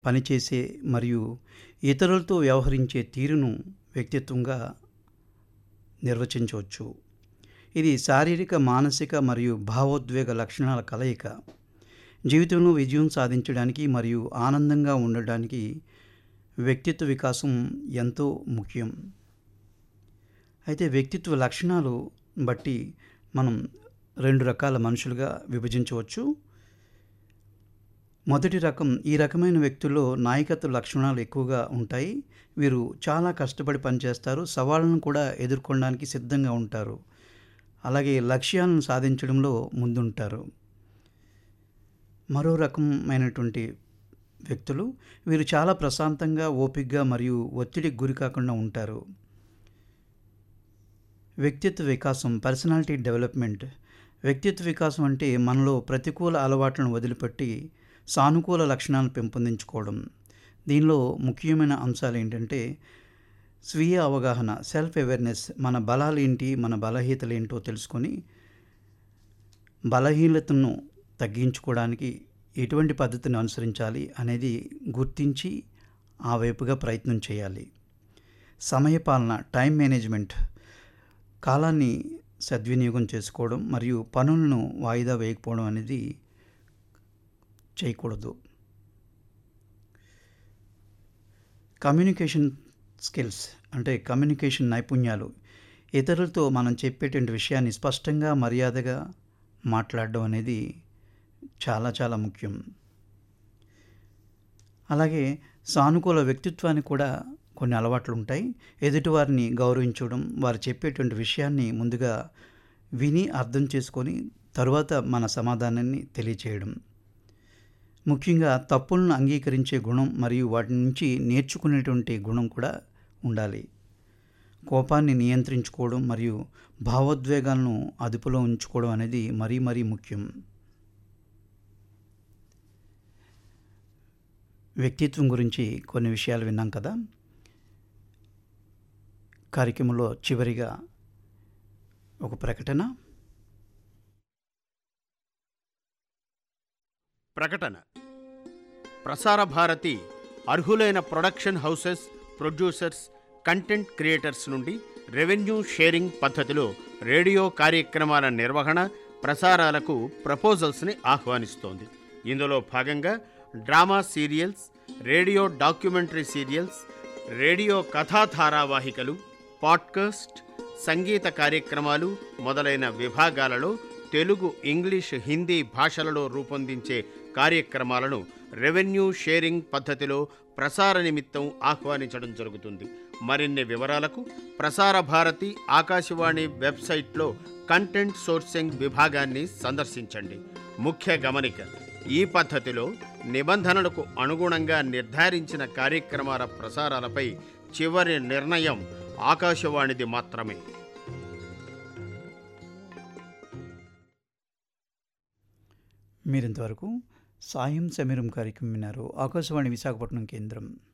పనిచేసే మరియు ఇతరులతో వ్యవహరించే తీరును వ్యక్తిత్వంగా నిర్వచించవచ్చు ఇది శారీరక మానసిక మరియు భావోద్వేగ లక్షణాల కలయిక జీవితంలో విజయం సాధించడానికి మరియు ఆనందంగా ఉండడానికి వ్యక్తిత్వ వికాసం ఎంతో ముఖ్యం అయితే వ్యక్తిత్వ లక్షణాలు బట్టి మనం రెండు రకాల మనుషులుగా విభజించవచ్చు మొదటి రకం ఈ రకమైన వ్యక్తుల్లో నాయకత్వ లక్షణాలు ఎక్కువగా ఉంటాయి వీరు చాలా కష్టపడి పనిచేస్తారు సవాళ్ళను కూడా ఎదుర్కొనడానికి సిద్ధంగా ఉంటారు అలాగే లక్ష్యాలను సాధించడంలో ముందుంటారు మరో రకమైనటువంటి వ్యక్తులు వీరు చాలా ప్రశాంతంగా ఓపికగా మరియు ఒత్తిడికి గురి కాకుండా ఉంటారు వ్యక్తిత్వ వికాసం పర్సనాలిటీ డెవలప్మెంట్ వ్యక్తిత్వ వికాసం అంటే మనలో ప్రతికూల అలవాట్లను వదిలిపెట్టి సానుకూల లక్షణాలను పెంపొందించుకోవడం దీనిలో ముఖ్యమైన అంశాలు ఏంటంటే స్వీయ అవగాహన సెల్ఫ్ అవేర్నెస్ మన బలాలు ఏంటి మన బలహీనతలు ఏంటో తెలుసుకొని బలహీనతను తగ్గించుకోవడానికి ఎటువంటి పద్ధతిని అనుసరించాలి అనేది గుర్తించి ఆ వైపుగా ప్రయత్నం చేయాలి సమయపాలన టైం మేనేజ్మెంట్ కాలాన్ని సద్వినియోగం చేసుకోవడం మరియు పనులను వాయిదా వేయకపోవడం అనేది చేయకూడదు కమ్యూనికేషన్ స్కిల్స్ అంటే కమ్యూనికేషన్ నైపుణ్యాలు ఇతరులతో మనం చెప్పేటువంటి విషయాన్ని స్పష్టంగా మర్యాదగా మాట్లాడడం అనేది చాలా చాలా ముఖ్యం అలాగే సానుకూల వ్యక్తిత్వానికి కూడా కొన్ని అలవాట్లు ఉంటాయి ఎదుటివారిని గౌరవించడం వారు చెప్పేటువంటి విషయాన్ని ముందుగా విని అర్థం చేసుకొని తరువాత మన సమాధానాన్ని తెలియచేయడం ముఖ్యంగా తప్పులను అంగీకరించే గుణం మరియు వాటి నుంచి నేర్చుకునేటువంటి గుణం కూడా ఉండాలి కోపాన్ని నియంత్రించుకోవడం మరియు భావోద్వేగాలను అదుపులో ఉంచుకోవడం అనేది మరీ మరీ ముఖ్యం వ్యక్తిత్వం గురించి కొన్ని విషయాలు విన్నాం కదా కార్యక్రమంలో చివరిగా ఒక ప్రకటన ప్రకటన ప్రసార భారతి అర్హులైన production houses producers content creators నుండి రెవెన్యూ షేరింగ్ పద్ధతిలో రేడియో కార్యక్రమాల నిర్వహణ ప్రసారాలకు ప్రపోజల్స్ని ఆహ్వానిస్తోంది ఇందులో భాగంగా drama serials radio documentary serials radio కథా ధారావాహికలు పాడ్కాస్ట్ సంగీత కార్యక్రమాలు మొదలైన విభాగాలలో తెలుగు ఇంగ్లీష్ హిందీ భాషలలో రూపొందించే కార్యక్రమాలను రెవెన్యూ షేరింగ్ పద్ధతిలో ప్రసార నిమిత్తం ఆహ్వానించడం జరుగుతుంది మరిన్ని వివరాలకు ప్రసార భారతి ఆకాశవాణి వెబ్సైట్లో కంటెంట్ సోర్సింగ్ విభాగాన్ని సందర్శించండి ముఖ్య గమనిక ఈ పద్ధతిలో నిబంధనలకు అనుగుణంగా నిర్ధారించిన కార్యక్రమాల ప్రసారాలపై చివరి నిర్ణయం ఆకాశవాణిది మాత్రమే మీరింతవరకు సాయం సమీరం కార్యక్రమం విన్నారు ఆకాశవాణి విశాఖపట్నం కేంద్రం